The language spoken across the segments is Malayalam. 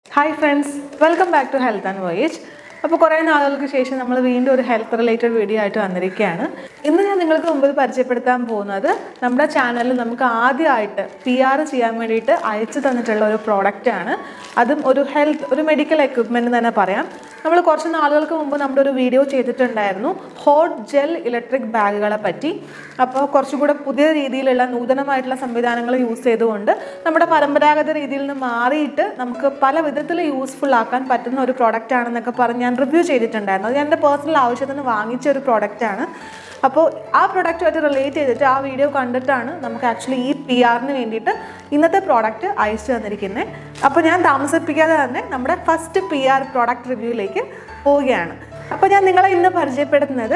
hi friends welcome back to health and voyage അപ്പോൾ കുറേ നാളുകൾക്ക് ശേഷം നമ്മൾ വീണ്ടും ഒരു ഹെൽത്ത് റിലേറ്റഡ് വീഡിയോ ആയിട്ട് വന്നിരിക്കുകയാണ് ഇന്ന് ഞാൻ നിങ്ങൾക്ക് മുമ്പിൽ പരിചയപ്പെടുത്താൻ പോകുന്നത് നമ്മുടെ ചാനലിൽ നമുക്ക് ആദ്യമായിട്ട് പി ആർ ചെയ്യാൻ വേണ്ടിയിട്ട് അയച്ചു തന്നിട്ടുള്ള ഒരു പ്രോഡക്റ്റാണ് അതും ഒരു ഹെൽത്ത് ഒരു മെഡിക്കൽ എക്വിപ്മെൻറ്റ് തന്നെ പറയാം നമ്മൾ കുറച്ച് നാളുകൾക്ക് മുമ്പ് നമ്മുടെ ഒരു വീഡിയോ ചെയ്തിട്ടുണ്ടായിരുന്നു ഹോട്ട് ജെൽ ഇലക്ട്രിക് ബാഗുകളെ പറ്റി അപ്പോൾ കുറച്ചുകൂടെ പുതിയ രീതിയിലുള്ള നൂതനമായിട്ടുള്ള സംവിധാനങ്ങൾ യൂസ് ചെയ്തുകൊണ്ട് നമ്മുടെ പരമ്പരാഗത രീതിയിൽ നിന്ന് മാറിയിട്ട് നമുക്ക് പല വിധത്തിൽ യൂസ്ഫുൾ ആക്കാൻ പറ്റുന്ന ഒരു പ്രോഡക്റ്റ് ആണെന്നൊക്കെ പറഞ്ഞ് ഞാൻ റിവ്യൂ ചെയ്തിട്ടുണ്ടായിരുന്നു അത് ഞാൻ എൻ്റെ പേഴ്സണൽ ആവശ്യത്തിന് വാങ്ങിച്ച ഒരു പ്രോഡക്റ്റാണ് അപ്പോൾ ആ പ്രൊഡക്റ്റുമായിട്ട് റിലേറ്റ് ചെയ്തിട്ട് ആ വീഡിയോ കണ്ടിട്ടാണ് നമുക്ക് ആക്ച്വലി ഈ പി ആറിന് വേണ്ടിയിട്ട് ഇന്നത്തെ പ്രോഡക്റ്റ് അയച്ചു തന്നിരിക്കുന്നത് അപ്പോൾ ഞാൻ താമസിപ്പിക്കാതെ തന്നെ നമ്മുടെ ഫസ്റ്റ് പി ആർ പ്രോഡക്റ്റ് റിവ്യൂയിലേക്ക് പോവുകയാണ് അപ്പോൾ ഞാൻ നിങ്ങളെ ഇന്ന് പരിചയപ്പെടുത്തുന്നത്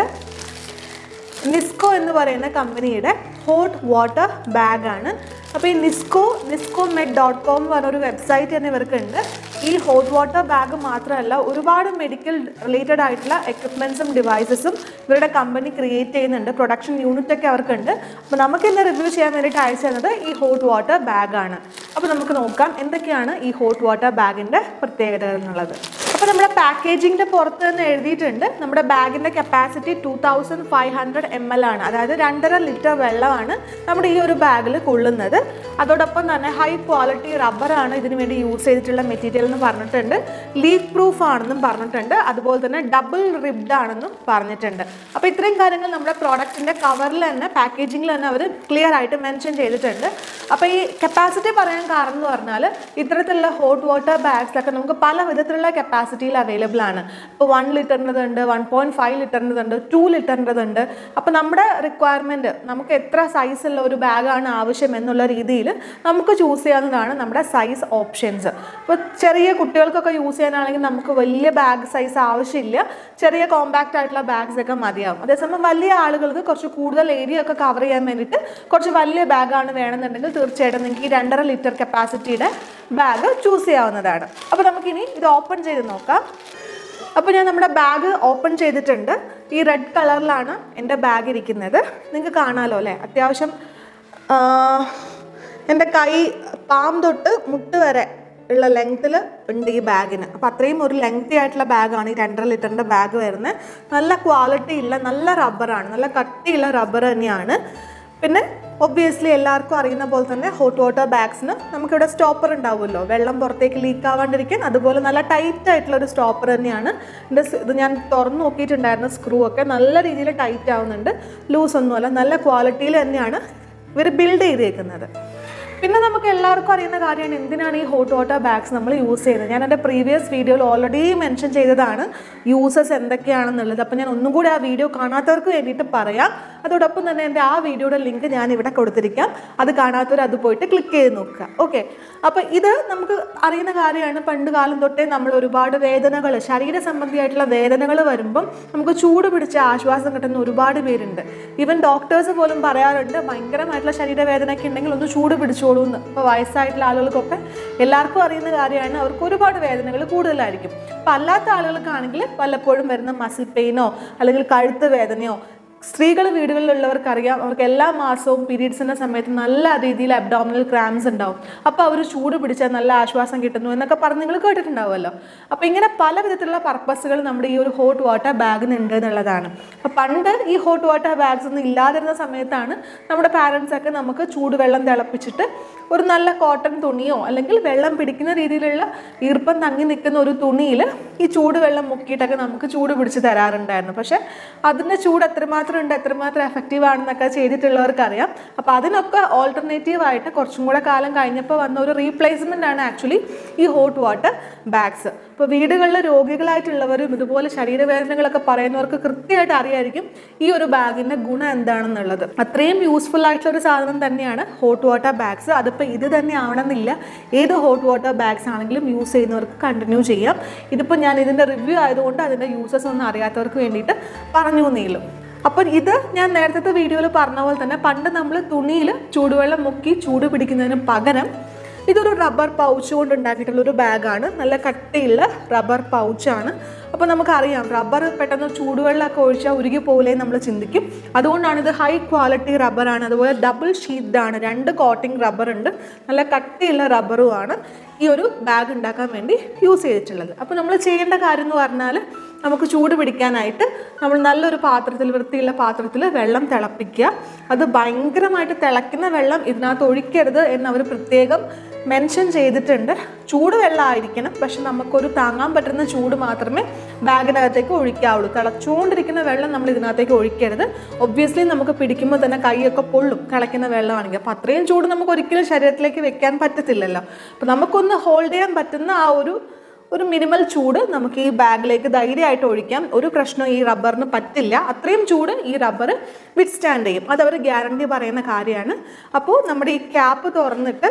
നിസ്കോ എന്ന് പറയുന്ന കമ്പനിയുടെ ഹോട്ട് വാട്ടർ ബാഗാണ് അപ്പോൾ ഈ നിസ്കോ നിസ്കോ മെഡ് ഡോട്ട് കോം എന്ന് പറഞ്ഞൊരു വെബ്സൈറ്റ് തന്നെ ഇവർക്കുണ്ട് ഈ ഹോട്ട് വാട്ടർ ബാഗ് മാത്രമല്ല ഒരുപാട് മെഡിക്കൽ റിലേറ്റഡ് ആയിട്ടുള്ള എക്യുപ്മെൻസും ഡിവൈസസും ഇവരുടെ കമ്പനി ക്രിയേറ്റ് ചെയ്യുന്നുണ്ട് പ്രൊഡക്ഷൻ യൂണിറ്റ് ഒക്കെ അവർക്കുണ്ട് അപ്പോൾ നമുക്ക് ഇന്ന് റിവ്യൂ ചെയ്യാൻ വേണ്ടിയിട്ട് അയച്ചു തന്നത് ഈ ഹോട്ട് വാട്ടർ ബാഗാണ് അപ്പോൾ നമുക്ക് നോക്കാം എന്തൊക്കെയാണ് ഈ ഹോട്ട് വാട്ടർ ബാഗിൻ്റെ പ്രത്യേകതകൾ എന്നുള്ളത് അപ്പോൾ നമ്മുടെ പാക്കേജിങ്ങിൻ്റെ പുറത്ത് തന്നെ എഴുതിയിട്ടുണ്ട് നമ്മുടെ ബാഗിൻ്റെ capacity two thousand five hundred M L ആണ് അതായത് രണ്ടര ലിറ്റർ വെള്ളമാണ് നമ്മുടെ ഈ ഒരു ബാഗിൽ കൊള്ളുന്നത് അതോടൊപ്പം തന്നെ ഹൈ ക്വാളിറ്റി റബ്ബറാണ് ഇതിനു വേണ്ടി യൂസ് ചെയ്തിട്ടുള്ള മെറ്റീരിയൽ എന്ന് പറഞ്ഞിട്ടുണ്ട് ലീക്ക് പ്രൂഫ് ആണെന്നും പറഞ്ഞിട്ടുണ്ട് അതുപോലെ തന്നെ ഡബിൾ റിബ്ഡ് ആണെന്നും പറഞ്ഞിട്ടുണ്ട് അപ്പോൾ ഇത്രയും കാര്യങ്ങൾ നമ്മുടെ പ്രോഡക്റ്റിൻ്റെ കവറിൽ തന്നെ പാക്കേജിങ്ങിൽ തന്നെ അവർ ക്ലിയർ ആയിട്ട് മെൻഷൻ ചെയ്തിട്ടുണ്ട് അപ്പോൾ ഈ കപ്പാസിറ്റി പറയാൻ കാരണം എന്ന് പറഞ്ഞാൽ ഇത്തരത്തിലുള്ള ഹോട്ട് വാട്ടർ ബാഗ്സിലൊക്കെ നമുക്ക് പല വിധത്തിലുള്ള കപ്പാസിറ്റിയിൽ അവൈലബിൾ ആണ് ഇപ്പോൾ വൺ ലിറ്ററിൻ്റെതുണ്ട് വൺ പോയിൻറ്റ് ഫൈവ് ലിറ്ററിൻ്റെതുണ്ട് ടു ലിറ്ററിൻ്റെതുണ്ട് അപ്പോൾ നമ്മുടെ റിക്വയർമെൻറ്റ് നമുക്ക് എത്ര സൈസുള്ള ഒരു ബാഗാണ് ആവശ്യം എന്നുള്ള രീതിയിൽ നമുക്ക് ചൂസ് ചെയ്യാവുന്നതാണ് നമ്മുടെ സൈസ് ഓപ്ഷൻസ് ഇപ്പോൾ ചെറിയ കുട്ടികൾക്കൊക്കെ യൂസ് ചെയ്യാനാണെങ്കിൽ നമുക്ക് വലിയ ബാഗ് സൈസ് ആവശ്യമില്ല ചെറിയ കോമ്പാക്റ്റ് ആയിട്ടുള്ള ബാഗ്സ് ഒക്കെ മതിയാവും അതേസമയം വലിയ ആളുകൾക്ക് കുറച്ച് കൂടുതൽ ഏരിയ ഒക്കെ കവർ ചെയ്യാൻ വേണ്ടിയിട്ട് കുറച്ച് വലിയ ബാഗാണ് വേണമെന്നുണ്ടെങ്കിൽ തീർച്ചയായിട്ടും നിങ്ങൾക്ക് ഈ രണ്ടര ലിറ്റർ കപ്പാസിറ്റിയുടെ ബാഗ് ചൂസ് ചെയ്യാവുന്നതാണ് അപ്പോൾ നമുക്കിനി ഇത് ഓപ്പൺ ചെയ്ത് നോക്കാം അപ്പോൾ ഞാൻ നമ്മുടെ ബാഗ് ഓപ്പൺ ചെയ്തിട്ടുണ്ട് ഈ റെഡ് കളറിലാണ് എൻ്റെ ബാഗ് ഇരിക്കുന്നത് നിങ്ങൾക്ക് കാണാമല്ലോ അല്ലേ അത്യാവശ്യം ആ, എൻ്റെ കൈ പാം തൊട്ട് മുട്ട് വരെ ഉള്ള ലെങ്ത്തിൽ ഉണ്ട് ഈ ബാഗിന് അപ്പോൾ അത്രയും ഒരു ലെങ്തി ആയിട്ടുള്ള ബാഗാണ് ഈ രണ്ടര ലിറ്ററിൻ്റെ ബാഗ് വരുന്നത് നല്ല ക്വാളിറ്റി ഉള്ള നല്ല റബ്ബറാണ് നല്ല കട്ടിയുള്ള റബ്ബർ തന്നെയാണ് പിന്നെ ഒബ്വിയസ്ലി എല്ലാവർക്കും അറിയുന്ന പോലെ തന്നെ ഹോട്ട് വാട്ടർ ബാഗ്സിന് നമുക്കിവിടെ സ്റ്റോപ്പർ ഉണ്ടാവുമല്ലോ വെള്ളം പുറത്തേക്ക് ലീക്ക് ആവാണ്ടിരിക്കാൻ അതുപോലെ നല്ല ടൈറ്റ് ആയിട്ടുള്ള ഒരു സ്റ്റോപ്പർ തന്നെയാണ് ഇതിൻ്റെ സ് ഇത് ഞാൻ തുറന്ന് നോക്കിയിട്ടുണ്ടായിരുന്ന സ്ക്രൂ ഒക്കെ നല്ല രീതിയിൽ ടൈറ്റ് ആവുന്നുണ്ട് ലൂസ് ഒന്നുമല്ല നല്ല ക്വാളിറ്റിയിൽ തന്നെയാണ് ഇവർ ബിൽഡ് ചെയ്തേക്കുന്നത് പിന്നെ നമുക്ക് എല്ലാവർക്കും അറിയുന്ന കാര്യമാണ് എന്തിനാണ് ഈ ഹോട്ട് വാട്ടർ ബാഗ്സ് നമ്മൾ യൂസ് ചെയ്യുന്നത് ഞാൻ എൻ്റെ പ്രീവിയസ് വീഡിയോയിൽ ഓൾറെഡി മെൻഷൻ ചെയ്തതാണ് യൂസസ് എന്തൊക്കെയാണെന്നുള്ളത് അപ്പോൾ ഞാൻ ഒന്നും കൂടി ആ വീഡിയോ കാണാത്തവർക്ക് വേണ്ടിയിട്ട് പറയാം അതോടൊപ്പം തന്നെ എൻ്റെ ആ വീഡിയോയുടെ ലിങ്ക് ഞാൻ ഇവിടെ കൊടുത്തിരിക്കാം അത് കാണാത്തവർ അത് പോയിട്ട് ക്ലിക്ക് ചെയ്ത് നോക്കുക ഓക്കെ അപ്പോൾ ഇത് നമുക്ക് അറിയുന്ന കാര്യമാണ് പണ്ട് കാലം തൊട്ടേ നമ്മൾ ഒരുപാട് വേദനകൾ ശരീര സംബന്ധിയായിട്ടുള്ള വേദനകൾ വരുമ്പം നമുക്ക് ചൂട് പിടിച്ച് ആശ്വാസം കിട്ടുന്ന ഒരുപാട് പേരുണ്ട് ഈവൻ ഡോക്ടേഴ്സ് പോലും പറയാറുണ്ട് ഭയങ്കരമായിട്ടുള്ള ശരീരവേദനയൊക്കെ ഉണ്ടെങ്കിൽ ഒന്ന് ചൂട് പിടിച്ചോളൂ എന്ന് ഇപ്പോൾ വയസ്സായിട്ടുള്ള ആളുകൾക്കൊക്കെ എല്ലാവർക്കും അറിയുന്ന കാര്യമാണ് അവർക്ക് ഒരുപാട് വേദനകൾ കൂടുതലായിരിക്കും അപ്പം അല്ലാത്ത ആളുകൾക്കാണെങ്കിൽ വല്ലപ്പോഴും വരുന്ന മസിൽ പെയിനോ അല്ലെങ്കിൽ കഴുത്ത് വേദനയോ സ്ത്രീകൾ വീടുകളിലുള്ളവർക്കറിയാം അവർക്ക് എല്ലാ മാസവും പീരീഡ്സിൻ്റെ സമയത്ത് നല്ല രീതിയിൽ അബ്ഡോമിനൽ ക്രാംസ് ഉണ്ടാവും അപ്പോൾ അവർ ചൂട് പിടിച്ചാൽ നല്ല ആശ്വാസം കിട്ടുന്നു എന്നൊക്കെ പറഞ്ഞ് നിങ്ങൾ കേട്ടിട്ടുണ്ടാവുമല്ലോ അപ്പോൾ ഇങ്ങനെ പല വിധത്തിലുള്ള പർപ്പസുകൾ നമ്മുടെ ഈ ഒരു ഹോട്ട് വാട്ടർ ബാഗിന് ഉണ്ട് എന്നുള്ളതാണ് അപ്പോൾ പണ്ട് ഈ ഹോട്ട് വാട്ടർ ബാഗ്സ് ഒന്നും ഇല്ലാതിരുന്ന സമയത്താണ് നമ്മുടെ പാരൻസ് ഒക്കെ നമുക്ക് ചൂടുവെള്ളം തിളപ്പിച്ചിട്ട് ഒരു നല്ല കോട്ടൺ തുണിയോ അല്ലെങ്കിൽ വെള്ളം പിടിക്കുന്ന രീതിയിലുള്ള ഈർപ്പം തങ്ങി നിൽക്കുന്ന ഒരു തുണിയിൽ ഈ ചൂടുവെള്ളം മുക്കിയിട്ടൊക്കെ നമുക്ക് ചൂട് പിടിച്ച് തരാറുണ്ടായിരുന്നു പക്ഷേ അതിൻ്റെ ചൂട് എത്രമാത്രം ഉണ്ട് എത്രമാത്രം എഫക്റ്റീവ് ആണെന്നൊക്കെ ചെയ്തിട്ടുള്ളവർക്കറിയാം അപ്പോൾ അതിനൊക്കെ ഓൾട്ടർനേറ്റീവ് ആയിട്ട് കുറച്ചും കൂടെ കാലം കഴിഞ്ഞപ്പോൾ വന്ന ഒരു റീപ്ലേസ്മെൻ്റ് ആണ് ആക്ച്വലി ഈ ഹോട്ട് വാട്ടർ ബാഗ്സ് ഇപ്പോൾ വീടുകളിലെ രോഗികളായിട്ടുള്ളവരും ഇതുപോലെ ശരീരവേദനകളൊക്കെ പറയുന്നവർക്ക് കൃത്യമായിട്ട് അറിയായിരിക്കും ഈ ഒരു ബാഗിൻ്റെ ഗുണം എന്താണെന്നുള്ളത് അത്രയും യൂസ്ഫുൾ ആയിട്ടുള്ള ഒരു സാധനം തന്നെയാണ് ഹോട്ട് വാട്ടർ ബാഗ്സ് അതിപ്പോൾ ഇത് തന്നെ ആവണമെന്നില്ല ഏത് ഹോട്ട് വാട്ടർ ബാഗ്സ് ആണെങ്കിലും യൂസ് ചെയ്യുന്നവർക്ക് കണ്ടിന്യൂ ചെയ്യാം ഇതിപ്പോൾ ഞാൻ ഇതിൻ്റെ റിവ്യൂ ആയതുകൊണ്ട് അതിൻ്റെ യൂസസ് ഒന്നും അറിയാത്തവർക്ക് വേണ്ടിയിട്ട് പറഞ്ഞു എന്നേയുള്ളൂ അപ്പം ഇത് ഞാൻ നേരത്തെ വീഡിയോയിൽ പറഞ്ഞ പോലെ തന്നെ പണ്ട് നമ്മൾ തുണിയിൽ ചൂടുവെള്ളം മുക്കി ചൂട് പിടിക്കുന്നതിന് പകരം ഇതൊരു റബ്ബർ പൗച്ച് കൊണ്ട് ഉണ്ടാക്കിയിട്ടുള്ള ഒരു ബാഗാണ് നല്ല കട്ടിയുള്ള റബ്ബർ പൗച്ചാണ് അപ്പോൾ നമുക്കറിയാം റബ്ബർ പെട്ടെന്ന് ചൂടുവെള്ളമൊക്കെ ഒഴിച്ചാൽ ഉരുകി പോലെ നമ്മൾ ചിന്തിക്കും അതുകൊണ്ടാണ് ഇത് ഹൈ ക്വാളിറ്റി റബ്ബറാണ് അതുപോലെ ഡബിൾ ഷീറ്റാണ് രണ്ട് കോട്ടിംഗ് റബ്ബർ ഉണ്ട് നല്ല കട്ടിയുള്ള റബ്ബറുമാണ് ഈ ഒരു ബാഗ് ഉണ്ടാക്കാൻ വേണ്ടി യൂസ് ചെയ്തിട്ടുള്ളത് അപ്പോൾ നമ്മൾ ചെയ്യേണ്ട കാര്യം എന്ന് പറഞ്ഞാൽ നമുക്ക് ചൂട് പിടിക്കാനായിട്ട് നമ്മൾ നല്ലൊരു പാത്രത്തിൽ വൃത്തിയുള്ള പാത്രത്തിൽ വെള്ളം തിളപ്പിക്കുക അത് ഭയങ്കരമായിട്ട് തിളയ്ക്കുന്ന വെള്ളം ഇതിനകത്ത് ഒഴിക്കരുത് എന്ന് അവർ പ്രത്യേകം മെൻഷൻ ചെയ്തിട്ടുണ്ട് ചൂട് വെള്ളമായിരിക്കണം പക്ഷെ നമുക്കൊരു താങ്ങാൻ പറ്റുന്ന ചൂട് മാത്രമേ ബാഗിനകത്തേക്ക് ഒഴിക്കാവുള്ളൂ തിളച്ചുകൊണ്ടിരിക്കുന്ന വെള്ളം നമ്മൾ ഇതിനകത്തേക്ക് ഒഴിക്കരുത് ഒബ്വിയസ്ലി നമുക്ക് പിടിക്കുമ്പോൾ തന്നെ കൈയൊക്കെ പൊള്ളും തിളയ്ക്കുന്ന വെള്ളമാണെങ്കിൽ അപ്പോൾ അത്രയും ചൂട് നമുക്ക് ഒരിക്കലും ശരീരത്തിലേക്ക് വെക്കാൻ പറ്റത്തില്ലല്ലോ അപ്പോൾ നമുക്കൊന്ന് ഹോൾഡ് ചെയ്യാൻ പറ്റുന്ന ആ ഒരു ഒരു മിനിമൽ ചൂട് നമുക്ക് ഈ ബാഗിലേക്ക് ധൈര്യമായിട്ട് ഒഴിക്കാം ഒരു പ്രശ്നം ഈ റബ്ബറിന് പറ്റില്ല അത്രയും ചൂട് ഈ റബ്ബർ വിറ്റ്സ്റ്റാൻഡ് ചെയ്യും അത് അവർ ഗ്യാരണ്ടി പറയുന്ന കാര്യമാണ് അപ്പോൾ നമ്മുടെ ഈ ക്യാപ്പ് തുറന്നിട്ട്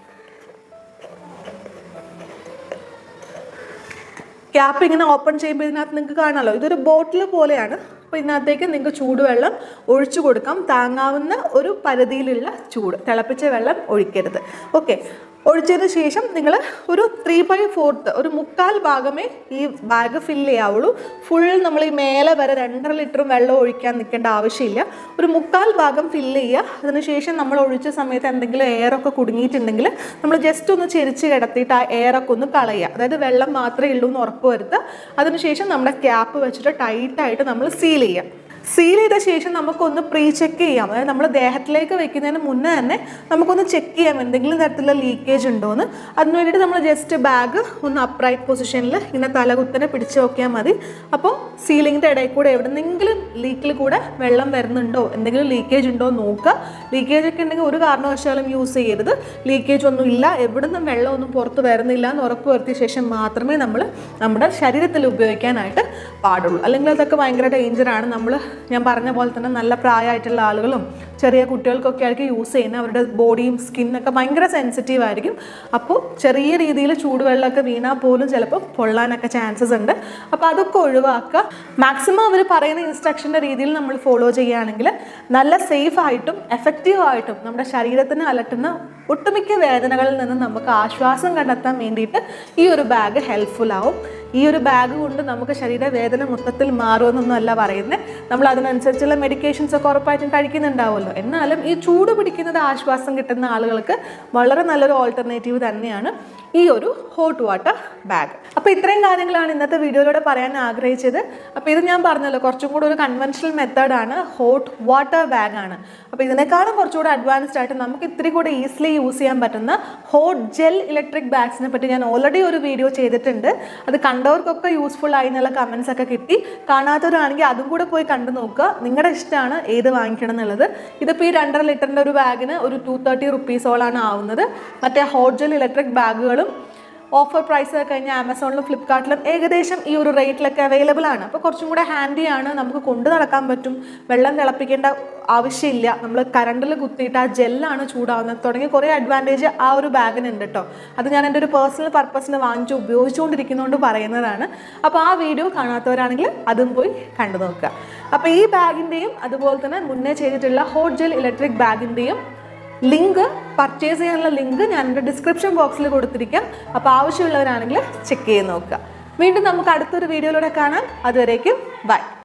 ക്യാപ്പ് ഇങ്ങനെ ഓപ്പൺ ചെയ്യുമ്പോൾ ഇതിനകത്ത് നിങ്ങൾക്ക് കാണാമല്ലോ ഇതൊരു ബോട്ടിൽ പോലെയാണ് അപ്പോൾ ഇതിനകത്തേക്ക് നിങ്ങൾക്ക് ചൂടുവെള്ളം ഒഴിച്ചു കൊടുക്കാം താങ്ങാവുന്ന ഒരു പരിധിയിലുള്ള ചൂട് തിളപ്പിച്ച വെള്ളം ഒഴിക്കരുത് ഓക്കെ ഒഴിച്ചതിന് ശേഷം നിങ്ങൾ ഒരു ത്രീ ബൈ ഫോർത്ത് ഒരു മുക്കാൽ ഭാഗമേ ഈ ബാഗ് ഫില്ല് ചെയ്യാവുള്ളൂ ഫുൾ നമ്മൾ ഈ മേലെ വരെ രണ്ടര ലിറ്ററും വെള്ളം ഒഴിക്കാൻ നിൽക്കേണ്ട ആവശ്യമില്ല ഒരു മുക്കാൽ ഭാഗം ഫില്ല് ചെയ്യുക അതിനുശേഷം നമ്മൾ ഒഴിച്ച സമയത്ത് എന്തെങ്കിലും എയറൊക്കെ കുടുങ്ങിയിട്ടുണ്ടെങ്കിൽ നമ്മൾ ജസ്റ്റ് ഒന്ന് ചെരിച്ച് കിടത്തിയിട്ട് ആ എയറൊക്കെ ഒന്ന് കളയുക അതായത് വെള്ളം മാത്രമേ ഉള്ളൂ എന്ന് ഉറപ്പ് വരുത്തുക അതിനുശേഷം നമ്മുടെ ക്യാപ്പ് വെച്ചിട്ട് ടൈറ്റായിട്ട് നമ്മൾ സീൽ ചെയ്യുക സീൽ ചെയ്ത ശേഷം നമുക്കൊന്ന് പ്രീ ചെക്ക് ചെയ്യാം അതായത് നമ്മൾ ദേഹത്തിലേക്ക് വെക്കുന്നതിന് മുന്നേ തന്നെ നമുക്കൊന്ന് ചെക്ക് ചെയ്യാം എന്തെങ്കിലും തരത്തിലുള്ള ലീക്കേജ് ഉണ്ടോയെന്ന് അതിന് വേണ്ടിയിട്ട് നമ്മൾ ജസ്റ്റ് ബാഗ് ഒന്ന് അപ്രൈറ്റ് പൊസിഷനിൽ ഇങ്ങനെ തലകുത്തനെ പിടിച്ച് നോക്കിയാൽ മതി അപ്പോൾ സീലിങ്ങിൻ്റെ ഇടയിൽ കൂടെ എവിടെന്നെങ്കിലും ലീക്കിൽ കൂടെ വെള്ളം വരുന്നുണ്ടോ എന്തെങ്കിലും ലീക്കേജ് ഉണ്ടോ എന്ന് നോക്കുക ലീക്കേജ് ഒക്കെ ഉണ്ടെങ്കിൽ ഒരു കാരണവശാലും യൂസ് ചെയ്യരുത് ലീക്കേജ് ഒന്നും ഇല്ല എവിടുന്നും വെള്ളമൊന്നും പുറത്ത് വരുന്നില്ല എന്ന് ഉറപ്പ് വരുത്തിയ ശേഷം മാത്രമേ നമ്മൾ നമ്മുടെ ശരീരത്തിൽ ഉപയോഗിക്കാനായിട്ട് പാടുള്ളൂ അല്ലെങ്കിൽ അതൊക്കെ ഭയങ്കര ഡേഞ്ചറാണ് നമ്മൾ ഞാൻ പറഞ്ഞ പോലെ തന്നെ നല്ല പ്രായമായിട്ടുള്ള ആളുകളും ചെറിയ കുട്ടികൾക്കൊക്കെ ആയിരിക്കും യൂസ് ചെയ്യുന്നത് അവരുടെ ബോഡിയും സ്കിന്നൊക്കെ ഭയങ്കര സെൻസിറ്റീവ് ആയിരിക്കും അപ്പോൾ ചെറിയ രീതിയിൽ ചൂടുവെള്ളമൊക്കെ വീണാൽ പോലും ചിലപ്പോൾ പൊള്ളാനൊക്കെ ചാൻസസ് ഉണ്ട് അപ്പോൾ അതൊക്കെ ഒഴിവാക്കുക മാക്സിമം അവർ പറയുന്ന ഇൻസ്ട്രക്ഷൻ്റെ രീതിയിൽ നമ്മൾ ഫോളോ ചെയ്യുകയാണെങ്കിൽ നല്ല സേഫ് ആയിട്ടും എഫക്റ്റീവ് ആയിട്ടും നമ്മുടെ ശരീരത്തിന് അലട്ടുന്ന ഒട്ടുമിക്ക വേദനകളിൽ നിന്ന് നമുക്ക് ആശ്വാസം കണ്ടെത്താൻ വേണ്ടിയിട്ട് ഈ ഒരു ബാഗ് ഹെൽപ്ഫുൾ ആവും ഈ ഒരു ബാഗ് കൊണ്ട് നമുക്ക് ശരീരവേദന മൊത്തത്തിൽ മാറുമെന്നൊന്നും അല്ല പറയുന്നത് നമ്മൾ അതിനനുസരിച്ചുള്ള മെഡിക്കേഷൻസ് ഒക്കെ ഉറപ്പായിട്ടും കഴിക്കുന്നുണ്ടാവുമല്ലോ എന്നാലും ഈ ചൂട് പിടിക്കുന്നത് ആശ്വാസം കിട്ടുന്ന ആളുകൾക്ക് വളരെ നല്ലൊരു ഓൾട്ടർനേറ്റീവ് തന്നെയാണ് ഈ ഒരു ഹോട്ട് വാട്ടർ ബാഗ് അപ്പോൾ ഇത്രയും കാര്യങ്ങളാണ് ഇന്നത്തെ വീഡിയോയിലൂടെ പറയാൻ ആഗ്രഹിച്ചത് അപ്പോൾ ഇത് ഞാൻ പറഞ്ഞല്ലോ കുറച്ചും കൂടെ ഒരു കൺവെൻഷണൽ മെത്തേഡാണ് ഹോട്ട് വാട്ടർ ബാഗാണ് അപ്പോൾ ഇതിനേക്കാളും കുറച്ചുകൂടെ അഡ്വാൻസ്ഡ് ആയിട്ട് നമുക്ക് ഇത്തിരി കൂടെ ഈസിലി യൂസ് ചെയ്യാൻ പറ്റുന്ന ഹോട്ട് ജെൽ ഇലക്ട്രിക് ബാഗ്സിനെ പറ്റി ഞാൻ ഓൾറെഡി ഒരു വീഡിയോ ചെയ്തിട്ടുണ്ട് അത് കണ്ടവർക്കൊക്കെ യൂസ്ഫുൾ ആയി എന്നുള്ള കമൻസ് ഒക്കെ കിട്ടി കാണാത്തവരാണെങ്കിൽ അതും കൂടെ പോയി കണ്ടു നോക്കുക നിങ്ങളുടെ ഇഷ്ടമാണ് ഏത് വാങ്ങിക്കണം എന്നുള്ളത് ഇതിപ്പോൾ ഈ രണ്ടര ലിറ്ററിൻ്റെ ഒരു ബാഗിന് ഒരു ടു തേർട്ടി റുപ്പീസോളാണ് ആവുന്നത് മറ്റേ ഹോട്ട് ജെൽ ഇലക്ട്രിക് ബാഗുകളും ഓഫർ പ്രൈസ് ഒക്കെ കഴിഞ്ഞാൽ ആമസോണിലും ഫ്ലിപ്കാർട്ടിലും ഏകദേശം ഈ ഒരു റേറ്റിലൊക്കെ അവൈലബിൾ ആണ് അപ്പോൾ കുറച്ചും കൂടെ ഹാൻഡിയാണ് നമുക്ക് കൊണ്ടു നടക്കാൻ പറ്റും വെള്ളം തിളപ്പിക്കേണ്ട ആവശ്യമില്ല നമ്മൾ കറണ്ടിൽ കുത്തിയിട്ട് ആ ജെല്ലാണ് ചൂടാവുന്നത് തുടങ്ങി കുറേ അഡ്വാൻറ്റേജ് ആ ഒരു ബാഗിനുണ്ട് കേട്ടോ അത് ഞാൻ എൻ്റെ ഒരു പേഴ്സണൽ പർപ്പസിന് വാങ്ങിച്ച് ഉപയോഗിച്ചുകൊണ്ടിരിക്കുന്നതുകൊണ്ട് പറയുന്നതാണ് അപ്പോൾ ആ വീഡിയോ കാണാത്തവരാണെങ്കിൽ അതും പോയി കണ്ടു നോക്കുക അപ്പോൾ ഈ ബാഗിൻ്റെയും അതുപോലെ തന്നെ മുന്നേ ചെയ്തിട്ടുള്ള ഹോട്ട് ജെൽ ഇലക്ട്രിക് ബാഗിൻ്റെയും ലിങ്ക് പർച്ചേസ് ചെയ്യാനുള്ള ലിങ്ക് ഞാൻ എൻ്റെ ഡിസ്ക്രിപ്ഷൻ ബോക്സിൽ കൊടുത്തിരിക്കാം അപ്പോൾ ആവശ്യമുള്ളവരാണെങ്കിൽ ചെക്ക് ചെയ്ത് നോക്കുക വീണ്ടും നമുക്ക് അടുത്തൊരു വീഡിയോയിലൂടെ കാണാം അതുവരേക്കും ബൈ